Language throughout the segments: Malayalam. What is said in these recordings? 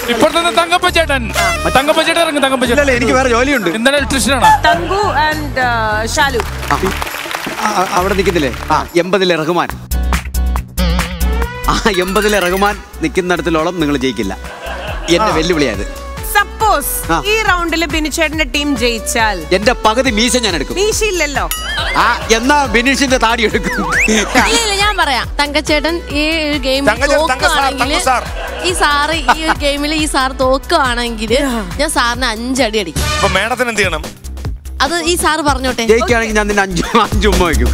ഇപ്പോൾ തന്നെ തങ്കപ്പ ചേട്ടൻ തങ്കപ്പ ചേട്ടൻ ഇറങ്ങും തങ്കപ്പ ചേട്ടൻ ഇല്ലല്ല എനിക്ക് വേറെ ജോലിയുണ്ട് ഇന്നലെ ഇലക്ട്രീഷ്യനാണ് തങ്കു ആൻഡ് ഷാലു ആ, ആ, അവിടെ നിൽക്കുന്നില്ലേ ആ എൺപതിലെ റഹ്മാൻ ആ എൺപതിലെ റഹ്മാൻ നിൽക്കുന്നിടത്തിലോളം നിങ്ങൾ ജയിക്കില്ല എന്റെ വെല്ലുവിളിയായത് സപ്പോസ് ആ. ഈ റൗണ്ടിൽ ബിനുചേട്ടന്റെ ടീം ജയിച്ചാൽ എന്റെ പകുതി മീശ ഞാൻ എടുക്കും മീശയില്ലല്ലോ ആ എന്നാ ബിനീഷിന്റെ താടി എടുക്കും ഇല്ല ഇല്ല ഞാൻ പറയാം തങ്കച്ചേട്ടൻ ഈ ഒരു ഗെയിമിൽ തങ്കച്ചേട്ടൻ, തങ്ക സാർ, തോക്കുവാണെങ്കിൽ തങ്ക സാർ. ഈ സാറ് ഈ ഒരു ഗെയിമിൽ ഈ സാർ തോക്കുവാണെങ്കിൽ ഞാൻ സാറിന് അഞ്ചടി അടിക്കും അപ്പൊ മേഡത്തിന് എന്ത് ചെയ്യണം അത് ഈ സാറ് പറഞ്ഞോട്ടെ ജയിക്കുകയാണെങ്കിൽ ഞാൻ നിന്നെ അഞ്ചു അഞ്ചുമ്മ വയ്ക്കും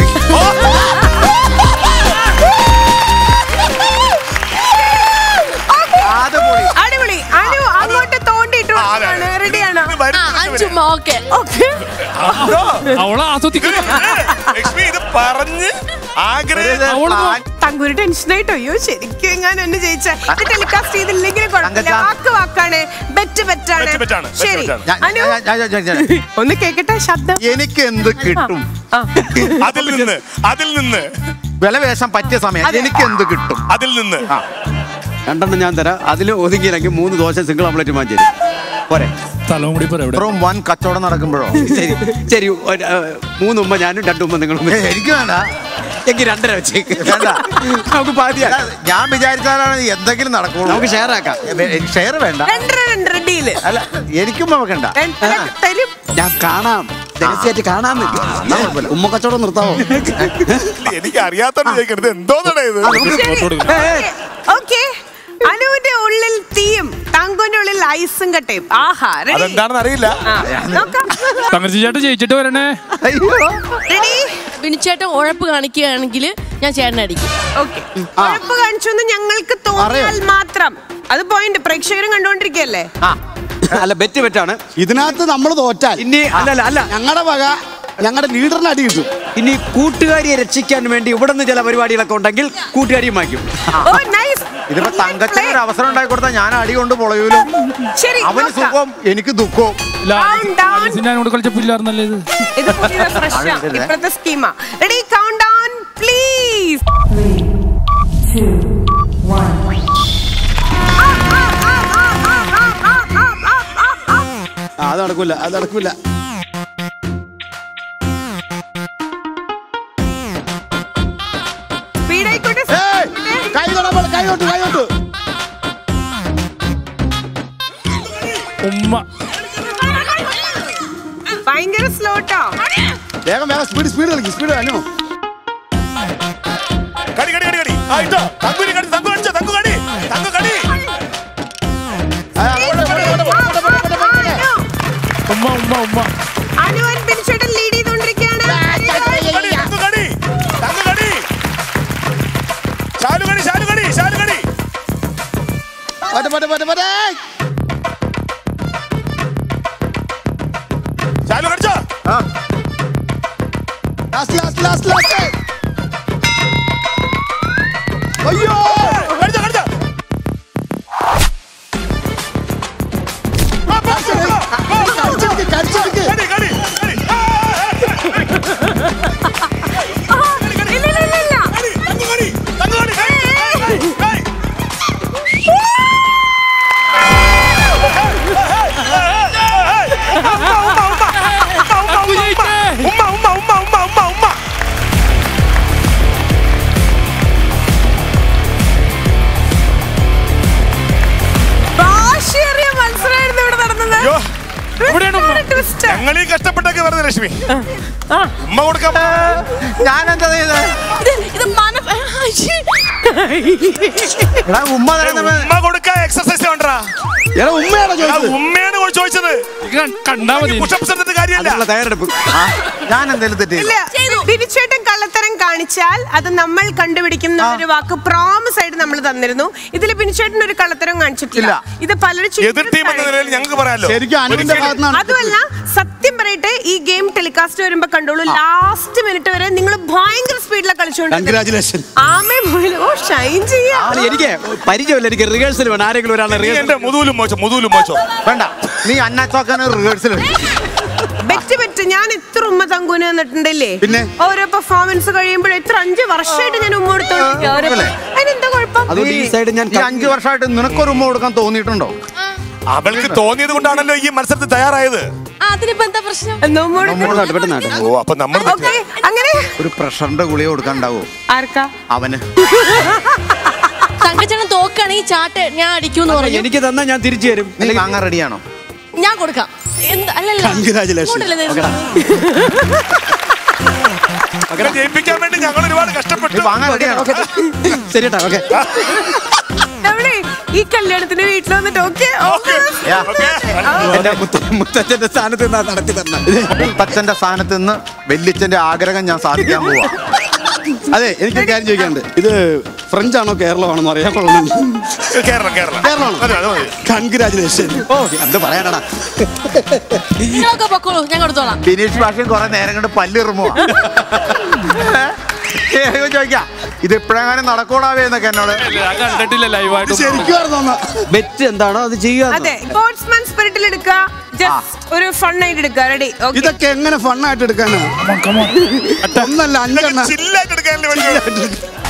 അത് പോയി അടിപൊളി അനു അങ്ങോട്ട് തോണ്ടിട്ടു ആ, അതെ, അതെ. റെഡിയാണോ ഇത് ആ വരുന്നത് അഞ്ചുമ്മ ഓക്കെ ഓക്കെ അതോ? അവളെ ആസ്വദിക്കുന്നു ലക്ഷ്മി ഇത് പറഞ്ഞ് ആഗ്രഹം അവള് തങ്കൂര് ടെൻഷനായിട്ടോ അയ്യോ ശരിക്കും എങ്ങാനും എന്നെ ജയിച്ച ടെലികാസ്റ്റ് ചെയ്തില്ലെങ്കിലും കുഴപ്പമില്ല തങ്കച്ചാ. വാക്ക് വാക്കാണ് ബെറ്റ് ബെറ്റാണ് Bet bet ആണ്, bet ശരി bet ആണ്. ഞാൻ- അനു ഞാൻ- ഞാൻ- ഞാൻ- ഞാൻ- ഞാൻ- ഒന്ന് കേക്കട്ടെ ശബ്ദം എനിക്ക് എന്ത് കിട്ടും ആ. അതിൽ നിന്ന് അതിൽ നിന്ന് വില വേഷം പറ്റിയ സമയം എനിക്ക് എന്ത് കിട്ടും അതിൽ നിന്ന് രണ്ടെണ്ണം ഞാൻ തരാം അതിൽ ഒതുങ്ങിയില്ലെങ്കിൽ മൂന്ന് ദോശ സിംഗിൾ ഓംലെറ്റ് മാറ്റി തരും പോരെ സ്ഥലവും കൂടി പറ ഇവിടെ ഇത്രയും വൻ കച്ചവടം നടക്കുമ്പോഴോ ശരി ശരി ഒരു, ആ, മൂന്നുമ്മ ഞാനും രണ്ടുമ്മ നിങ്ങളും ഏ, എനിക്ക് വേണ്ട എങ്കിൽ രണ്ടര വെച്ചേക്ക് വേണ്ട. നമുക്ക് പാതിയാ ഞാൻ വിചാരിച്ചാലാണ് എന്തെങ്കിലും നടക്കുള്ളൂ നമുക്ക് ഷെയർ ആക്കാം ഷെയർ വേണ്ട രണ്ടര രണ്ടര ഡീല് അല്ല എനിക്കും വെക്കണ്ട രണ്ടര തരും ഞാൻ കാണാം രഹസ്യമായിട്ട് കാണാന്ന് ഉമ്മ കച്ചവടം നിർത്താവോ എനിക്ക് അറിയാത്തോണ്ട് ചോദിക്കരുത് എന്തോന്നാണ് ഇത് ശരി ഓക്കെ അനുവിന്റെ ഉള്ളിൽ തീയും തങ്കുന്റെ ഉള്ളിൽ ഐസും കട്ടയും ആഹാ റെഡി അതെന്താണെന്ന് അറിയില്ല നോക്കാം തങ്കച്ചി ചേട്ടൻ ജയിച്ചിട്ട് വരണേ അയ്യോ റെഡി ബിനുച്ചേട്ടൻ ഉഴപ്പ് കാണിക്കുകയാണെങ്കിൽ ഞാൻ ചേട്ടനെ അടിക്കും ഓക്കെ ഉഴപ്പ് കാണിച്ചു എന്ന് ഞങ്ങൾക്ക് തോന്നിയാൽ മാത്രം അത് പോയിന്റ് പ്രേക്ഷകരും കണ്ടുകൊണ്ടിരിക്കുകയല്ലേ അല്ല ബെറ്റ് ബെറ്റാണ് ഇതിനകത്ത് നമ്മൾ തോറ്റാൽ ഇനി അല്ല അല്ല അല്ല ഞങ്ങളുടെ വക ഞങ്ങളുടെ ലീഡറിന് അടി കിട്ടും ഇനി കൂട്ടുകാരിയെ രക്ഷിക്കാൻ വേണ്ടി ഇവിടെ നിന്ന് ചില പരിപാടികളൊക്കെ ഉണ്ടെങ്കിൽ കൂട്ടുകാരിയും വായിക്കും ഓ നൈസ് ഇതിപ്പോ തങ്കച്ചന് ഒരു അവസരം ഉണ്ടാക്കി കൊടുത്താൽ ഞാൻ അടി കൊണ്ട് പൊളയൂലോ ശരി അവന് നോക്കാം. സുഖം എനിക്ക് ദുഃഖവും Calm down. ഞാനോട് കളിച്ച പില്ലായിരുന്നല്ലേ ഇത് ഇത് പുതിയ ഫ്രഷ് ഇപ്പോഴത്തെ സ്കീമാ റെഡി കൗണ്ട് ഡൗൺ പ്ലീസ് ആ, അത് നടക്കൂല അത് നടക്കൂല സ്പീഡായിക്കോട്ടെ ഏയ്, കൈ തൊടാൻ കൈ തൊട്ട് കൈ തൊട്ട് ഉമ്മ ഭയങ്കര സ്ലോട്ടോ വേഗം വേഗം സ്പീഡ് സ്പീഡ് കളിക്കും സ്പീഡ് അനു കടി കടി കടി കടി ആ ഇട്ടോ തങ്കുരി കടി തങ്കു കടിച്ചോ തങ്കു കടി തങ്കു കടി ആ, അങ്ങോട്ട്, അങ്ങോട്ട്, അങ്ങോട്ട്, അങ്ങോട്ട്, അങ്ങോട്ട്, അങ്ങോട്ട്. ഉമ്മ ഉമ്മ ഉമ്മ അനുവൻ പിരിച്ചേട്ടൻ ലീഡ് ചെയ്തോണ്ടിരിക്കുകയാണ് കടി തങ്കു കടി തങ്കു കടി ശാലു കടി ശാലു കടി ശാലു കടി പോട്ടെ, പോട്ടെ, പോട്ടെ, പോട്ടെ. ശാലു കടിച്ചോ ലാസ്റ്റ് ലാസ്റ്റ് ലാസ്റ്റ് ലാസ്റ്റ് അയ്യോ കടിച്ചോ കടിച്ചോ ആ, പോ, പോ, പോ, പോ. കടിച്ചെടുക്ക് കടിച്ചെടുക്ക് കടി കടി കടി ആ, ആ, ആ. ഇല്ല ഇല്ല ഇല്ല ഇല്ല കടി തങ്കു കടി തങ്കു കടി കടി. ഏയ്, ഏയ്. ഉമ്മ ഉമ്മ ഉമ്മ ഉമ്മ ഉമ്മ ഉമ്മ വാശിയേറിയ മത്സരമായിരുന്നു ഇവിടെ നടന്നത് അയ്യോ, എവിടെയാണ് ഉമ്മ? ട്വിസ്റ്റ് ഞങ്ങൾ ഈ കഷ്ടപ്പെട്ടൊക്കെ വെറുതെ ലക്ഷ്മി ഉമ്മ കൊടുക്കാൻ ഞാൻ എന്താ ചെയ്തത് ഇത് ഇത് മന ശ്ശേ. എടാ ഉമ്മ തരുന്ന ഉമ്മ കൊടുക്കാൻ എക്സർസൈസ് വേണ്ടടാ എടാ ഉമ്മയാണോ ചോദിച്ചത് ഉമ്മയാണ് കൊ- ചോദിച്ചത് ഇത് കണ്ടാ മതി പുഷപ്സ് എന്നിട്ട് കാര്യമില്ല അതിനുള്ള തയ്യാറെടുപ്പ് ഞാൻ എന്തെങ്കിലും തെറ്റി ഇല്ല തിരിച്ചേട്ടൻ കള്ളത്തരം കാണിച്ചാൽ അത് നമ്മൾ കണ്ടുപിടിക്കുന്ന ഒരു വാക്ക് പ്രോമിസ് ആയിട്ട് നമ്മൾ തന്നിരുന്നു ഇതിൽ പിനിച്ചേട്ടൻ ഒരു കള്ളത്തരം കാണിച്ചിട്ടില്ല ഇല്ല. ഇത് പലരും എതിർ ടീം എന്ന നിലയിൽ ഞങ്ങൾക്ക് പറയാലോ ശരിക്കും അനുവിന്റെ ഒരിക്കലും- ഭാഗത്തുനിന്നാണ് അതുമല്ല സത്യം പറയട്ടെ ഈ ഗെയിം ടെലികാസ്റ്റ് വരുമ്പോ കണ്ടോളൂ ലാസ്റ്റ് മിനിറ്റ് വരെ നിങ്ങൾ ഭയങ്കര സ്പീഡിലാണ് കളിച്ചുകൊണ്ട് കൺഗ്രാചുലേഷൻ ആമേ പോയില്ല ഓ ഷൈൻ ചെയ്യാ ആണ് എനിക്ക് പരിചയമില്ല എനിക്ക് റിഹേഴ്സൽ വേണം ആരെങ്കിലും ഒരാളെ നീ റിഹേഴ്സൽ എന്റെ മുതുവിലും മോശം മുതുവിലും മോശം വേണ്ട നീ അന്നാച്ചോക്കാൻ റിഹേഴ്സൽ ബെറ്റ് ബെറ്റ് ഞാൻ എത്ര ഉമ്മ തങ്കൂന് തന്നിട്ടുണ്ടല്ലേ പിന്നെ? ഓരോ പെർഫോമൻസ് കഴിയുമ്പോൾ എത്ര അഞ്ച് വർഷമായിട്ട് ഞാൻ ഉമ്മ കൊടുത്തോണ്ടിരിക്കുക ഓരോ അല്ലേ? അതിനെന്താ കുഴപ്പം അതുകൊണ്ട് ഈ സൈഡ് ഞാൻ ഈ അഞ്ചു വർഷമായിട്ട് നിനക്കൊരു ഉമ്മ കൊടുക്കാൻ തോന്നിയിട്ടുണ്ടോ ആ, അവൾക്ക് തോന്നിയത് കൊണ്ടാണല്ലോ ഈ മത്സരത്തിൽ തയ്യാറായത് ആ, അതിനിപ്പോ എന്താ പ്രശ്നം നമ്മോട് പെട്ടെന്ന് നാട്ട്, പെട്ടെന്ന് നാട്ട്. ഓ അപ്പൊ നമ്മൾ ഓക്കെ അങ്ങനെ ഒരു പ്രഷറിന്റെ ഗുളിക കൊടുക്കാണ്ടാവോ ആർക്കാ അവന് തങ്കച്ചേട്ടൻ തോക്കാണെങ്കിൽ ചാട്ട് ഞാൻ അടിക്കൂന്ന് പറഞ്ഞു എനിക്ക് തന്നാ ഞാൻ തിരിച്ചു തരും നീ വാങ്ങാൻ റെഡിയാണോ ഞാൻ കൊടുക്കാം എന്ത് അല്ലല്ല Congratulations. ഇങ്ങോട്ടല്ലേ തരുന്നത്? മകനെ ജയിപ്പിക്കാൻ വേണ്ടി ഞങ്ങൾ ഒരുപാട് കഷ്ടപ്പെട്ടു നീ വാങ്ങാൻ റെഡിയാണോ ശരി കേട്ടോ ഓക്കെ നമ്മളെ ഈ കല്യാണത്തിന് വീട്ടിൽ വന്നിട്ട് ഓക്കെ ഓക്കേ. യാ. ഓക്കേ. എന്റെ മുത്ത മുത്തച്ഛന്റെ സ്ഥാനത്ത് നിന്നാ നടത്തി തരണം മുത്തച്ഛന്റെ സ്ഥാനത്ത് നിന്ന് വല്യച്ഛന്റെ ആഗ്രഹം ഞാൻ സാധിക്കാൻ പോവാ അതെ എനിക്കൊരു കാര്യം ചോദിക്കാനുണ്ട് ഇത് ഫ്രഞ്ച് ആണോ കേരളം ആണോ അറിയാൻ കൊള്ളുന്നുണ്ട് കേരളം കേരളം കേരളമാണോ? അതെ അതെ മതി. കൺഗ്രാചുലേഷൻ ഓ എന്ത് പറയാനടാ നിങ്ങളൊക്കെ പൊക്കോളൂ ഞാൻ കൊടുത്തോളാം ബിനീഷ് ഭാഷയും കുറെ നേരം കൊണ്ട് പല്ലിറുമോ ചോദിക്കാം ഇത് ഇപ്പോഴെങ്ങാനും നടക്കൂടാവേ എന്നൊക്കെ എന്നോട് ഞാൻ കണ്ടിട്ടില്ല ലൈവായിട്ട് ശരിക്കും ആയിരുന്നോ ബെറ്റ് എന്താണോ അത് ചെയ്യുക അതെ സ്പോർട്സ്മാൻ സ്പിരിറ്റിൽ എടുക്കുക ജസ്റ്റ് ഒരു ഫൺ ആയിട്ട് എടുക്കുക റെഡി ഓക്കെ ഇതൊക്കെ എങ്ങനെ ഫണ്ണായിട്ട് എടുക്കാനാ ഒന്നല്ല അഞ്ചെണ്ണ ചില്ലായിട്ട് എടുക്കാനല്ലേ പറ്റുള്ളൂ